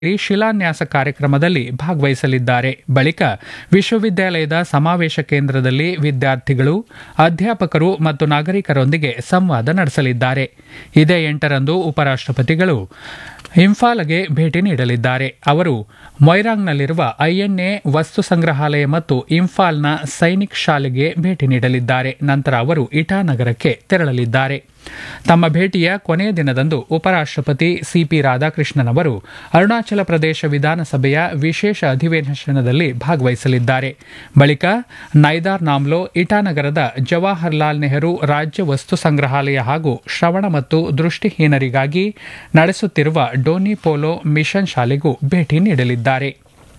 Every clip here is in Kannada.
ಈ ಶಿಲಾನ್ಯಾಸ ಕಾರ್ಯಕ್ರಮದಲ್ಲಿ ಭಾಗವಹಿಸಲಿದ್ದಾರೆ ಬಳಿಕ ವಿಶ್ವವಿದ್ಯಾಲಯದ ಸಮಾವೇಶ ಕೇಂದ್ರದಲ್ಲಿ ವಿದ್ಯಾರ್ಥಿಗಳು ಅಧ್ಯಾಪಕರು ಮತ್ತು ನಾಗರಿಕರೊಂದಿಗೆ ಸಂವಾದ ನಡೆಸಲಿದ್ದಾರೆ ಇದೇ ಎಂಟರಂದು ಉಪರಾಷ್ಟ್ರಪತಿಗಳು ಇಂಫಾಲ್ಗೆ ಭೇಟಿ ನೀಡಲಿದ್ದಾರೆ ಅವರು ಮೊಯ್ರಾಂಗ್ನಲ್ಲಿರುವ ಐಎನ್ಎ ವಸ್ತು ಸಂಗ್ರಹಾಲಯ ಮತ್ತು ಇಂಫಾಲ್ನ ಸೈನಿಕ್ ಶಾಲೆಗೆ ಭೇಟಿ ನೀಡಲಿದ್ದಾರೆ ನಂತರ ಅವರು ಇಟಾನಗರಕ್ಕೆ ತೆರಳಲಿದ್ದಾರೆ ತಮ್ಮ ಭೇಟಿಯ ಕೊನೆಯ ದಿನದಂದು ಉಪರಾಷ್ಟ್ರಪತಿ ಸಿಪಿ ರಾಧಾಕೃಷ್ಣನ್ ಅವರು ಅರುಣಾಚಲ ಪ್ರದೇಶ ವಿಧಾನಸಭೆಯ ವಿಶೇಷ ಅಧಿವೇಶನದಲ್ಲಿ ಭಾಗವಹಿಸಲಿದ್ದಾರೆ ಬಳಿಕ ನೈದಾರ್ ನಾಮ್ಲೋ ಇಟಾನಗರದ ಜವಾಹರ್ಲಾಲ್ ನೆಹರು ರಾಜ್ಯ ವಸ್ತು ಸಂಗ್ರಹಾಲಯ ಹಾಗೂ ಶ್ರವಣ ಮತ್ತು ದೃಷ್ಟಿಹೀನರಿಗಾಗಿ ನಡೆಸುತ್ತಿರುವ ಡೋನಿ ಪೋಲೋ ಮಿಷನ್ ಶಾಲೆಗೂ ಭೇಟಿ ನೀಡಲಿದ್ದಾರೆ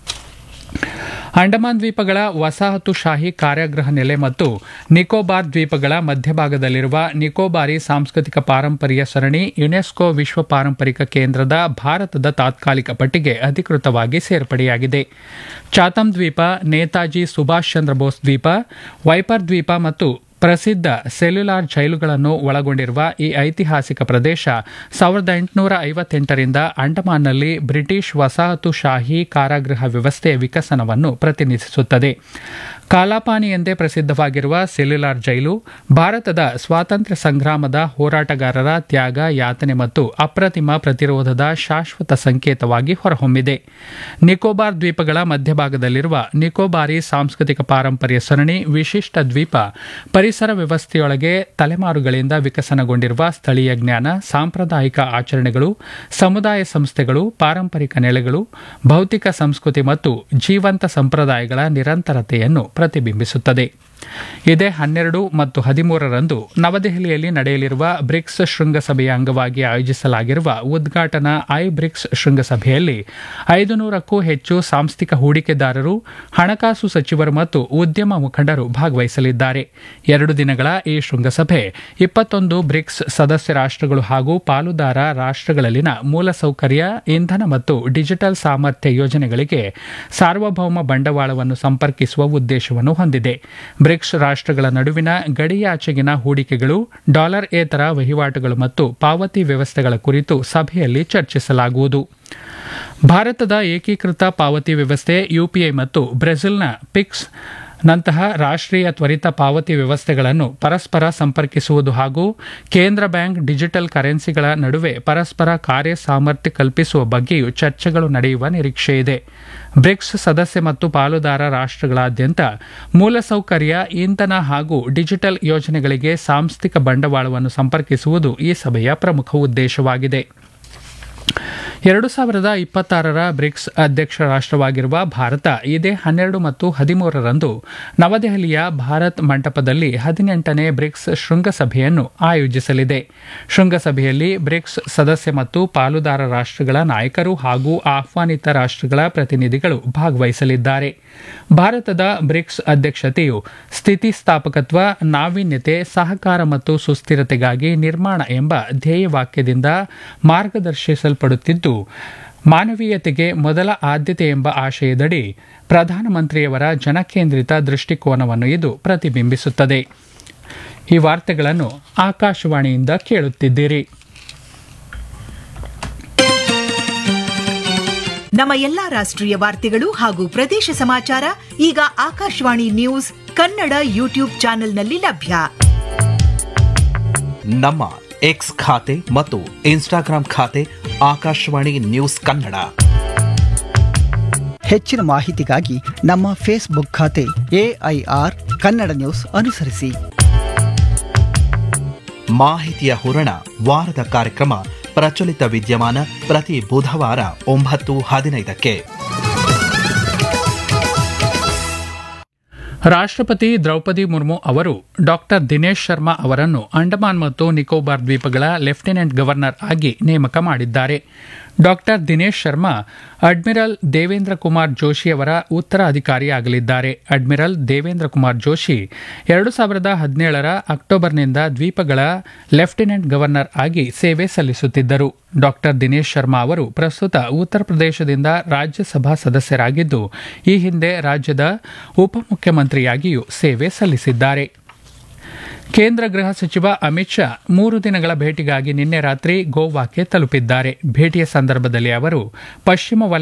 ಅಂಡಮಾನ್ ದ್ವೀಪಗಳ ವಸಾಹತುಶಾಹಿ ಕಾರ್ಯಾಗೃಹ ನೆಲೆ ಮತ್ತು ನಿಕೋಬಾರ್ ದ್ವೀಪಗಳ ಮಧ್ಯಭಾಗದಲ್ಲಿರುವ ನಿಕೋಬಾರಿ ಸಾಂಸ್ಕೃತಿಕ ಪಾರಂಪರ್ಯ ಸರಣಿ ಯುನೆಸ್ಕೋ ವಿಶ್ವ ಪಾರಂಪರಿಕ ಕೇಂದ್ರದ ಭಾರತದ ತಾತ್ಕಾಲಿಕ ಪಟ್ಟಿಗೆ ಅಧಿಕೃತವಾಗಿ ಸೇರ್ಪಡೆಯಾಗಿದೆ ಚಾತಮ್ ದ್ವೀಪ ನೇತಾಜಿ ಸುಭಾಷ್ ಚಂದ್ರ ಬೋಸ್ ದ್ವೀಪ ವೈಪರ್ ದ್ವೀಪ ಮತ್ತು ಪ್ರಸಿದ್ಧ ಸೆಲ್ಯುಲಾರ್ ಜೈಲುಗಳನ್ನು ಒಳಗೊಂಡಿರುವ ಈ ಐತಿಹಾಸಿಕ ಪ್ರದೇಶ ಸಾವಿರದ ಎಂಟುನೂರ ಐವತ್ತೆಂಟರಿಂದ ಅಂಡಮಾನ್ನಲ್ಲಿ ಬ್ರಿಟಿಷ್ ವಸಾಹತುಶಾಹಿ ಕಾರಾಗೃಹ ವ್ಯವಸ್ಥೆಯ ವಿಕಸನವನ್ನು ಪ್ರತಿನಿಧಿಸುತ್ತದೆ ಕಾಲಾಪಾನಿ ಎಂದೇ ಪ್ರಸಿದ್ಧವಾಗಿರುವ ಸೆಲ್ಯುಲಾರ್ ಜೈಲು ಭಾರತದ ಸ್ವಾತಂತ್ರ್ಯ ಸಂಗ್ರಾಮದ ಹೋರಾಟಗಾರರ ತ್ಯಾಗ ಯಾತನೆ ಮತ್ತು ಅಪ್ರತಿಮ ಪ್ರತಿರೋಧದ ಶಾಶ್ವತ ಸಂಕೇತವಾಗಿ ಹೊರಹೊಮ್ಮಿದೆ ನಿಕೋಬಾರ್ ದ್ವೀಪಗಳ ಮಧ್ಯಭಾಗದಲ್ಲಿರುವ ನಿಕೋಬಾರಿ ಸಾಂಸ್ಕೃತಿಕ ಪಾರಂಪರ್ಯ ಸರಣಿ ವಿಶಿಷ್ಟ ದ್ವೀಪ ಪರಿಸರ ವ್ಯವಸ್ಥೆಯೊಳಗೆ ತಲೆಮಾರುಗಳಿಂದ ವಿಕಸನಗೊಂಡಿರುವ ಸ್ಥಳೀಯ ಜ್ಞಾನ ಸಾಂಪ್ರದಾಯಿಕ ಆಚರಣೆಗಳು ಸಮುದಾಯ ಸಂಸ್ಥೆಗಳು ಪಾರಂಪರಿಕ ನೆಲೆಗಳು ಭೌತಿಕ ಸಂಸ್ಕೃತಿ ಮತ್ತು ಜೀವಂತ ಸಂಪ್ರದಾಯಗಳ ನಿರಂತರತೆಯನ್ನು ಪ್ರತಿಬಿಂಬಿಸುತ್ತದೆ ಇದೇ ಹನ್ನೆರಡು ಮತ್ತು ಹದಿಮೂರರಂದು ನವದೆಹಲಿಯಲ್ಲಿ ನಡೆಯಲಿರುವ ಬ್ರಿಕ್ಸ್ ಶೃಂಗಸಭೆಯ ಅಂಗವಾಗಿ ಆಯೋಜಿಸಲಾಗಿರುವ ಉದ್ಘಾಟನಾ ಐ ಬ್ರಿಕ್ಸ್ ಶೃಂಗಸಭೆಯಲ್ಲಿ ಐದು ನೂರಕ್ಕೂ ಹೆಚ್ಚು ಸಾಂಸ್ಥಿಕ ಹೂಡಿಕೆದಾರರು ಹಣಕಾಸು ಸಚಿವರು ಮತ್ತು ಉದ್ಯಮ ಮುಖಂಡರು ಭಾಗವಹಿಸಲಿದ್ದಾರೆ ಎರಡು ದಿನಗಳ ಈ ಶೃಂಗಸಭೆ ಇಪ್ಪತ್ತೊಂದು ಬ್ರಿಕ್ಸ್ ಸದಸ್ಯ ರಾಷ್ಟ್ರಗಳು ಹಾಗೂ ಪಾಲುದಾರ ರಾಷ್ಟ್ರಗಳಲ್ಲಿನ ಮೂಲಸೌಕರ್ಯ ಇಂಧನ ಮತ್ತು ಡಿಜಿಟಲ್ ಸಾಮರ್ಥ್ಯ ಯೋಜನೆಗಳಿಗೆ ಸಾರ್ವಭೌಮ ಬಂಡವಾಳವನ್ನು ಸಂಪರ್ಕಿಸುವ ಉದ್ದೇಶವನ್ನು ಹೊಂದಿದೆ ಬ್ರಿಕ್ಸ್ ರಾಷ್ಟ್ರಗಳ ನಡುವಿನ ಗಡಿಯಾಚೆಗಿನ ಹೂಡಿಕೆಗಳು ಡಾಲರ್ ಏತರ ವಹಿವಾಟುಗಳು ಮತ್ತು ಪಾವತಿ ವ್ಯವಸ್ಥೆಗಳ ಕುರಿತು ಸಭೆಯಲ್ಲಿ ಚರ್ಚಿಸಲಾಗುವುದು ಭಾರತದ ಏಕೀಕೃತ ಪಾವತಿ ವ್ಯವಸ್ಥೆ ಯುಪಿಐ ಮತ್ತು ಬ್ರೆಜಿಲ್ನ ಪಿಕ್ಸ್ ನಂತಹ ರಾಷ್ಟ್ರೀಯ ತ್ವರಿತ ಪಾವತಿ ವ್ಯವಸ್ಥೆಗಳನ್ನು ಪರಸ್ಪರ ಸಂಪರ್ಕಿಸುವುದು ಹಾಗೂ ಕೇಂದ್ರ ಬ್ಯಾಂಕ್ ಡಿಜಿಟಲ್ ಕರೆನ್ಸಿಗಳ ನಡುವೆ ಪರಸ್ಪರ ಕಾರ್ಯ ಸಾಮರ್ಥ್ಯ ಕಲ್ಪಿಸುವ ಬಗ್ಗೆಯೂ ಚರ್ಚೆಗಳು ನಡೆಯುವ ನಿರೀಕ್ಷೆಯಿದೆ ಬ್ರಿಕ್ಸ್ ಸದಸ್ಯ ಮತ್ತು ಪಾಲುದಾರ ರಾಷ್ಟ್ರಗಳಾದ್ಯಂತ ಮೂಲಸೌಕರ್ಯ ಇಂಧನ ಹಾಗೂ ಡಿಜಿಟಲ್ ಯೋಜನೆಗಳಿಗೆ ಸಾಂಸ್ಥಿಕ ಬಂಡವಾಳವನ್ನು ಸಂಪರ್ಕಿಸುವುದು ಈ ಸಭೆಯ ಪ್ರಮುಖ ಉದ್ದೇಶವಾಗಿದೆ ಎರಡು ಸಾವಿರದ ಇಪ್ಪತ್ತಾರರ ಬ್ರಿಕ್ಸ್ ಅಧ್ಯಕ್ಷ ರಾಷ್ಟ್ರವಾಗಿರುವ ಭಾರತ ಇದೇ ಹನ್ನೆರಡು ಮತ್ತು ಹದಿಮೂರರಂದು ನವದೆಹಲಿಯ ಭಾರತ್ ಮಂಟಪದಲ್ಲಿ ಹದಿನೆಂಟನೇ ಬ್ರಿಕ್ಸ್ ಶೃಂಗಸಭೆಯನ್ನು ಆಯೋಜಿಸಲಿದೆ ಶೃಂಗಸಭೆಯಲ್ಲಿ ಬ್ರಿಕ್ಸ್ ಸದಸ್ಯ ಮತ್ತು ಪಾಲುದಾರ ರಾಷ್ಟ್ರಗಳ ನಾಯಕರು ಹಾಗೂ ಆಹ್ವಾನಿತ ರಾಷ್ಟ್ರಗಳ ಪ್ರತಿನಿಧಿಗಳು ಭಾಗವಹಿಸಲಿದ್ದಾರೆ ಭಾರತದ ಬ್ರಿಕ್ಸ್ ಅಧ್ಯಕ್ಷತೆಯು ಸ್ಥಿತಿಸ್ಥಾಪಕತ್ವ ನಾವೀನ್ಯತೆ ಸಹಕಾರ ಮತ್ತು ಸುಸ್ಥಿರತೆಗಾಗಿ ನಿರ್ಮಾಣ ಎಂಬ ಧ್ಯೇಯವಾಕ್ಯದಿಂದ ಮಾರ್ಗದರ್ಶಿಸಲ್ಪಡುತ್ತಿದ್ದು ಮಾನವೀಯತೆಗೆ ಮೊದಲ ಆದ್ಯತೆ ಎಂಬ ಆಶಯದಡಿ ಪ್ರಧಾನಮಂತ್ರಿಯವರ ಜನಕೇಂದ್ರಿತ ದೃಷ್ಟಿಕೋನವನ್ನು ಇದು ಪ್ರತಿಬಿಂಬಿಸುತ್ತದೆ ಈ ವಾರ್ತೆಗಳನ್ನು ಆಕಾಶವಾಣಿಯಿಂದ ಕೇಳುತ್ತಿದ್ದೀರಿ ನಮ್ಮ ಎಲ್ಲಾ ರಾಷ್ಟ್ರೀಯ ವಾರ್ತೆಗಳು ಹಾಗೂ ಪ್ರದೇಶ ಸಮಾಚಾರ ಈಗ ಆಕಾಶವಾಣಿ ನ್ಯೂಸ್ ಕನ್ನಡ ಯೂಟ್ಯೂಬ್ ಚಾನೆಲ್ನಲ್ಲಿ ಲಭ್ಯ ನಮ್ಮ ಎಕ್ಸ್ ಖಾತೆ ಮತ್ತು ಇನ್ಸ್ಟಾಗ್ರಾಂ ಖಾತೆ ಆಕಾಶವಾಣಿ ನ್ಯೂಸ್ ಕನ್ನಡ ಹೆಚ್ಚಿನ ಮಾಹಿತಿಗಾಗಿ ನಮ್ಮ ಫೇಸ್ಬುಕ್ ಖಾತೆ ಎಐಆರ್ ಕನ್ನಡ ನ್ಯೂಸ್ ಅನುಸರಿಸಿ ಮಾಹಿತಿಯ ಹೂರಣ ವಾರದ ಕಾರ್ಯಕ್ರಮ ಪ್ರಚಲಿತ ವಿದ್ಯಮಾನ ಪ್ರತಿ ಬುಧವಾರ ಒಂಬತ್ತು ಹದಿನೈದಕ್ಕೆ ರಾಷ್ಟ್ರಪತಿ ದ್ರೌಪದಿ ಮುರ್ಮು ಅವರು ಡಾಕ್ಟರ್ ದಿನೇಶ್ ಶರ್ಮಾ ಅವರನ್ನು ಅಂಡಮಾನ್ ಮತ್ತು ನಿಕೋಬಾರ್ ದ್ವೀಪಗಳ ಲೆಫ್ಟಿನೆಂಟ್ ಗವರ್ನರ್ ಆಗಿ ನೇಮಕ ಮಾಡಿದ್ದಾರೆ ಡಾಕ್ಟರ್ ದಿನೇಶ್ ಶರ್ಮಾ ಅಡ್ಮಿರಲ್ ದೇವೇಂದ್ರ ಕುಮಾರ್ ಜೋಶಿ ಅವರ ಉತ್ತರಾಧಿಕಾರಿಯಾಗಲಿದ್ದಾರೆ ಅಡ್ಮಿರಲ್ ದೇವೇಂದ್ರ ಕುಮಾರ್ ಜೋಶಿ ಎರಡು ಸಾವಿರದ ಹದಿನೇಳರ ಅಕ್ಟೋಬರ್ನಿಂದ ದ್ವೀಪಗಳ ಲೆಫ್ಟಿನೆಂಟ್ ಗವರ್ನರ್ ಆಗಿ ಸೇವೆ ಸಲ್ಲಿಸುತ್ತಿದ್ದರು ಡಾಕ್ಟರ್ ದಿನೇಶ್ ಶರ್ಮಾ ಅವರು ಪ್ರಸ್ತುತ ಉತ್ತರ ಪ್ರದೇಶದಿಂದ ರಾಜ್ಯಸಭಾ ಸದಸ್ಯರಾಗಿದ್ದು ಈ ಹಿಂದೆ ರಾಜ್ಯದ ಉಪಮುಖ್ಯಮಂತ್ರಿಯಾಗಿಯೂ ಸೇವೆ ಸಲ್ಲಿಸಿದ್ದಾರೆ ಕೇಂದ್ರ ಗೃಹ ಸಚಿವ ಅಮಿತ್ ಶಾ ಮೂರು ದಿನಗಳ ಭೇಟಿಗಾಗಿ ನಿನ್ನೆ ರಾತ್ರಿ ಗೋವಾಕ್ಕೆ ತಲುಪಿದ್ದಾರೆ ಭೇಟಿಯ ಸಂದರ್ಭದಲ್ಲಿ ಅವರು ಪಶ್ಚಿಮ ವಲಯ